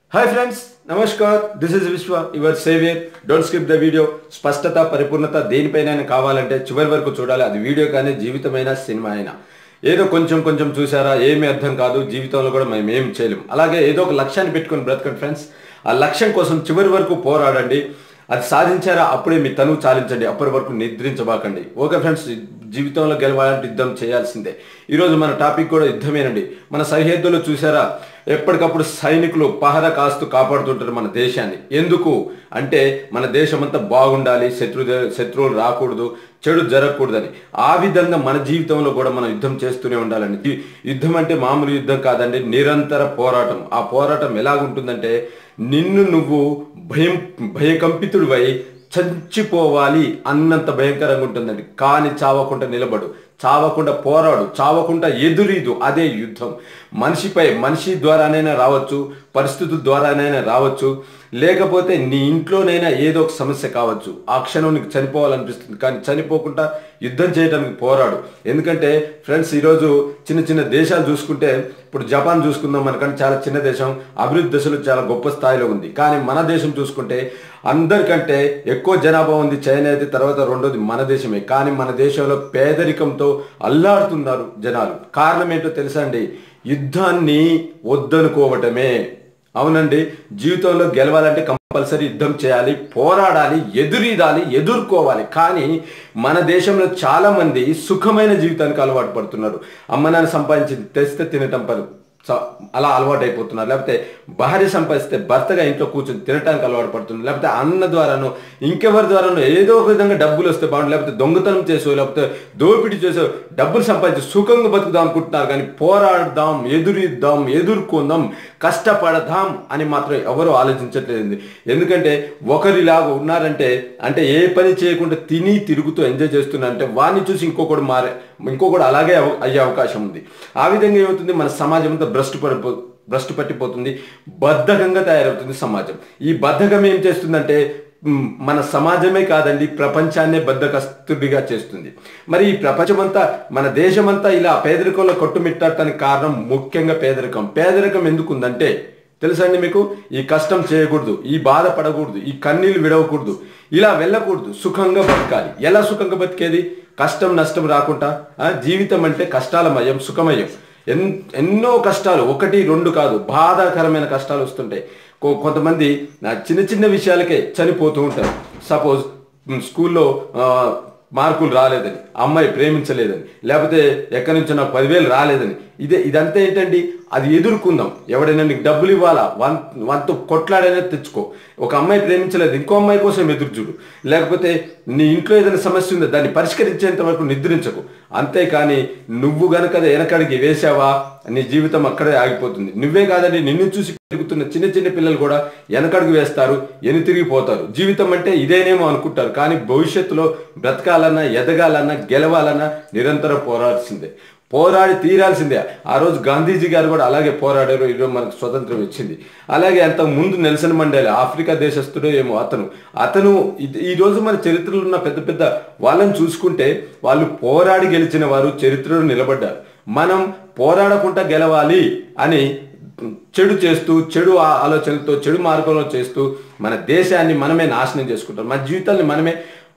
hi friends నమస్కార్ this is Vishwa your saviour don't skip the video స్పష్టత పరిపూర్ణత దేనిపైన కావాలంటే చివరి వరకు చూడాలి అది వీడియో కానీ జీవితమైన సినిమా అయినా ఏదో కొంచెం కొంచెం చూసారా ఏమీ అర్థం కాదు జీవితంలో కూడా మేము ఏం చేయలేం అలాగే ఏదో ఒక లక్ష్యాన్ని పెట్టుకొని బ్రతకండి ఫ్రెండ్స్ ఆ లక్ష్యం కోసం చివరి వరకు పోరాడండి అది సాధించారా అప్పుడే మీ తనువు చాలించండి అప్పటి వరకు నిద్రించబాకండి ఓకే ఫ్రెండ్స్ జీవితంలో గెలవాలంటే యుద్ధం చేయాల్సిందే ఈరోజు మన టాపిక్ కూడా యుద్ధమేనండి మన సరిహద్దులో చూసారా ఎప్పటికప్పుడు సైనికులు పహర కాస్తూ కాపాడుతుంటారు మన దేశాన్ని ఎందుకు అంటే మన దేశం అంతా బాగుండాలి శత్రు శత్రువులు రాకూడదు చెడు జరగకూడదని ఆ విధంగా మన జీవితంలో కూడా మనం యుద్ధం చేస్తూనే ఉండాలండి ఈ యుద్ధం అంటే మామూలు యుద్ధం కాదండి నిరంతర పోరాటం ఆ పోరాటం ఎలాగుంటుందంటే నిన్ను నువ్వు భయం భయకంపితుడివై చచ్చిపోవాలి అన్నంత భయంకరంగా ఉంటుందండి కానీ చావకుండా నిలబడు చావకుండా పోరాడు చావకుండా ఎదురీదు అదే యుద్ధం మనిషిపై మనిషి ద్వారానైనా రావచ్చు పరిస్థితుల ద్వారానైనా రావచ్చు లేకపోతే నీ ఇంట్లోనైనా ఏదో ఒక సమస్య కావచ్చు ఆ క్షణం నీకు చనిపోవాలనిపిస్తుంది కానీ చనిపోకుండా యుద్ధం చేయడానికి పోరాడు ఎందుకంటే ఫ్రెండ్స్ ఈరోజు చిన్న చిన్న దేశాలు చూసుకుంటే ఇప్పుడు జపాన్ చూసుకుందాం మనకంటే చాలా చిన్న దేశం అభివృద్ధి దశలో చాలా గొప్ప స్థాయిలో ఉంది కానీ మన దేశం చూసుకుంటే అందరికంటే ఎక్కువ జనాభా ఉంది చైనా అయితే తర్వాత రెండోది మన దేశమే కానీ మన దేశంలో పేదరికంతో అల్లాడుతున్నారు జనాలు కారణం ఏంటో తెలుసా అండి యుద్ధాన్ని వద్దనుకోవటమే అవునండి జీవితంలో గెలవాలంటే కంపల్సరీ యుద్ధం చేయాలి పోరాడాలి ఎదురీదాలి ఎదుర్కోవాలి కానీ మన దేశంలో చాలా మంది సుఖమైన జీవితానికి అలవాటు పడుతున్నారు అమ్మ నాన్న సంపాదించి తెస్తే తినటం పని స- అలా అలవాటు అయిపోతున్నారు లేకపోతే భార్య సంపాదిస్తే భర్తగా ఇంట్లో కూర్చొని తినటానికి అలవాటు పడుతున్నారు లేకపోతే అన్న ద్వారానో ఇంకెవరి ద్వారానో ఏదో ఒక విధంగా డబ్బులు వస్తే బాగుండు లేకపోతే దొంగతనం చేసో లేకపోతే దోపిడీ చేసో డబ్బులు సంపాదించి సుఖంగా బతుకుదాం అనుకుంటున్నారు కానీ పోరాడదాం ఎదురిద్దాం ఎదుర్కొందాం కష్టపడదాం అని మాత్రం ఎవరు ఆలోచించట్లేదు ఎందుకంటే ఒకరిలాగా ఉన్నారంటే అంటే ఏ పని చేయకుండా తిని తిరుగుతూ ఎంజాయ్ చేస్తున్నారంటే వాడిని చూసి ఇంకొకడు మారే ఇంకొకడు అలాగే అవ- అయ్యే అవకాశం ఉంది ఆ విధంగా ఏమవుతుంది మన సమాజం అంతా భ్రష్టు పడిపో భ్రష్టు పట్టిపోతుంది బద్ధకంగా తయారవుతుంది సమాజం ఈ బద్ధకం ఏం చేస్తుందంటే మ్, మన సమాజమే కాదండి ప్రపంచాన్నే బద్ధకస్తుడిగా చేస్తుంది మరి ఈ ప్రపంచమంతా మన దేశమంతా ఇలా పేదరికంలో కొట్టుమిట్టడానికి కారణం ముఖ్యంగా పేదరికం పేదరికం ఎందుకుందంటే తెలుసా అండి మీకు ఈ కష్టం చేయకూడదు ఈ బాధ పడకూడదు ఈ కన్నీళ్లు విడవకూడదు ఇలా వెళ్ళకూడదు సుఖంగా బతకాలి ఎలా సుఖంగా బతికేది కష్టం నష్టం రాకుండా ఆ, జీవితం అంటే కష్టాలమయం సుఖమయం ఎన్ ఎన్నో కష్టాలు ఒకటి రెండు కాదు బాధాకరమైన కష్టాలు వస్తుంటాయి కొ- కొంతమంది నా చిన్న చిన్న విషయాలకే చనిపోతూ ఉంటారు సపోజ్ స్కూల్లో ఆ, మార్కులు రాలేదని అమ్మాయి ప్రేమించలేదని లేకపోతే ఎక్కడి నుంచో నాకు పదివేలు రాలేదని ఇదే ఇదంతా ఏంటండి అది ఎదుర్కొందాం ఎవడైనా నీకు డబ్బులు ఇవ్వాలా వన్ వన్తో కొట్లాడైనా తెచ్చుకో ఒక అమ్మాయి ప్రేమించలేదు ఇంకో అమ్మాయి కోసం ఎదురు చూడు లేకపోతే నీ ఇంట్లో ఏదైనా సమస్య ఉందో దాన్ని పరిష్కరించేంత వరకు నిద్రించకు అంతేకాని నువ్వు గనక అది వెనకడికి వేసావా నీ జీవితం అక్కడే ఆగిపోతుంది నువ్వే కాదండి నిన్ను చూసి పెరుగుతున్న చిన్న చిన్న పిల్లలు కూడా వెనకడుగు వేస్తారు ఎని తిరిగిపోతారు జీవితం అంటే ఇదేనేమో అనుకుంటారు కానీ భవిష్యత్తులో బ్రతకాలన్నా ఎదగాలన్నా గెలవాలన్నా నిరంతరం పోరాడాల్సిందే పోరాడి తీరాల్సిందే ఆ రోజు గాంధీజీ గారు కూడా అలాగే పోరాడారు ఈరోజు మనకు స్వతంత్రం ఇచ్చింది అలాగే అంత ముందు నెల్సన్ మండేలా ఆఫ్రికా దేశస్థుడో ఏమో అతను అతను ఇది- ఈ రోజు మన చరిత్రలో ఉన్న పెద్ద పెద్ద వాళ్ళని చూసుకుంటే వాళ్ళు పోరాడి గెలిచిన వారు చరిత్రలో నిలబడ్డారు మనం పోరాడకుండా గెలవాలి అని చెడు చేస్తూ చెడు ఆ- ఆలోచనలతో చెడు మార్గంలో చేస్తూ మన దేశాన్ని మనమే నాశనం చేసుకుంటాం మన జీవితాన్ని మనమే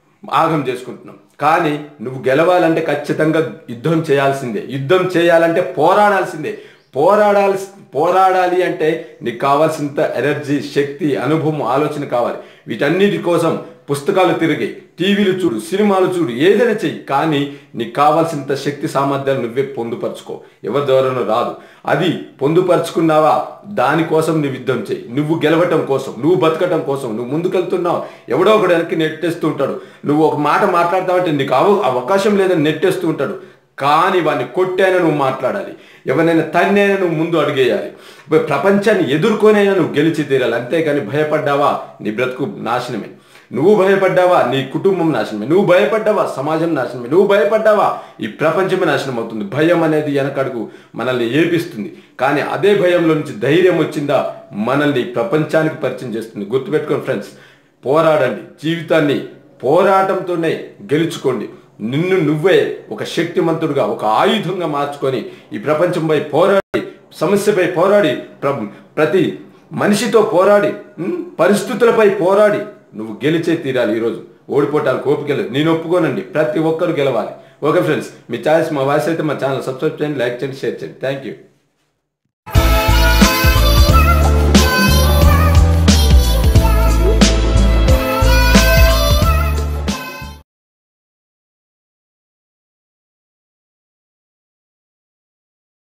ఆగం చేసుకుంటున్నాం కానీ నువ్వు గెలవాలంటే ఖచ్చితంగా యుద్ధం చేయాల్సిందే యుద్ధం చేయాలంటే పోరాడాల్సిందే పోరాడాల్సి పోరాడాలి అంటే నీకు కావాల్సినంత ఎనర్జీ శక్తి అనుభవం ఆలోచన కావాలి వీటన్నిటి కోసం పుస్తకాలు తిరిగి టీవీలు చూడు సినిమాలు చూడు ఏదైనా చెయ్యి కానీ నీకు కావాల్సినంత శక్తి సామర్థ్యాలు నువ్వే పొందుపరుచుకో ఎవరి ద్వారానో రాదు అది పొందుపరుచుకున్నావా దానికోసం నువ్వు యుద్ధం చేయి నువ్వు గెలవటం కోసం నువ్వు బతకటం కోసం నువ్వు ముందుకెళ్తున్నావు ఎవడో ఒకడు వెనక్కి నెట్టేస్తూ ఉంటాడు నువ్వు ఒక మాట మాట్లాడతావంటే నీకు అవ అవకాశం లేదని నెట్టేస్తూ ఉంటాడు కానీ వాడిని కొట్టైనా నువ్వు మాట్లాడాలి ఎవరైనా తన్నైనా నువ్వు ముందు అడిగేయాలి ఇప్పుడు ప్రపంచాన్ని ఎదుర్కొనైనా నువ్వు గెలిచి తీరాలి అంతేగాని భయపడ్డావా నీ బ్రతుకు నాశనమే నువ్వు భయపడ్డావా నీ కుటుంబం నాశనమే నువ్వు భయపడ్డావా సమాజం నాశనమే నువ్వు భయపడ్డావా ఈ ప్రపంచమే నాశనం అవుతుంది భయం అనేది వెనకడుగు మనల్ని ఏపిస్తుంది కానీ అదే భయంలో నుంచి ధైర్యం వచ్చిందా మనల్ని ప్రపంచానికి పరిచయం చేస్తుంది గుర్తుపెట్టుకోండి ఫ్రెండ్స్ పోరాడండి జీవితాన్ని పోరాటంతోనే గెలుచుకోండి నిన్ను నువ్వే ఒక శక్తిమంతుడుగా ఒక ఆయుధంగా మార్చుకొని ఈ ప్రపంచంపై పోరాడి సమస్యపై పోరాడి ప్ర- ప్రతి మనిషితో పోరాడి ఉమ్, పరిస్థితులపై పోరాడి నువ్వు గెలిచే తీరాలి ఈరోజు ఓడిపోవటానికి ఓపిక లేదు నేను ఒప్పుకోనండి ప్రతి ఒక్కరు గెలవాలి ఓకే ఫ్రెండ్స్ మీ ఛాయిస్ మా వాయిస్ అయితే మా ఛానల్ సబ్స్క్రైబ్ చేయండి లైక్ చేయండి షేర్ చేయండి థ్యాంక్ యూ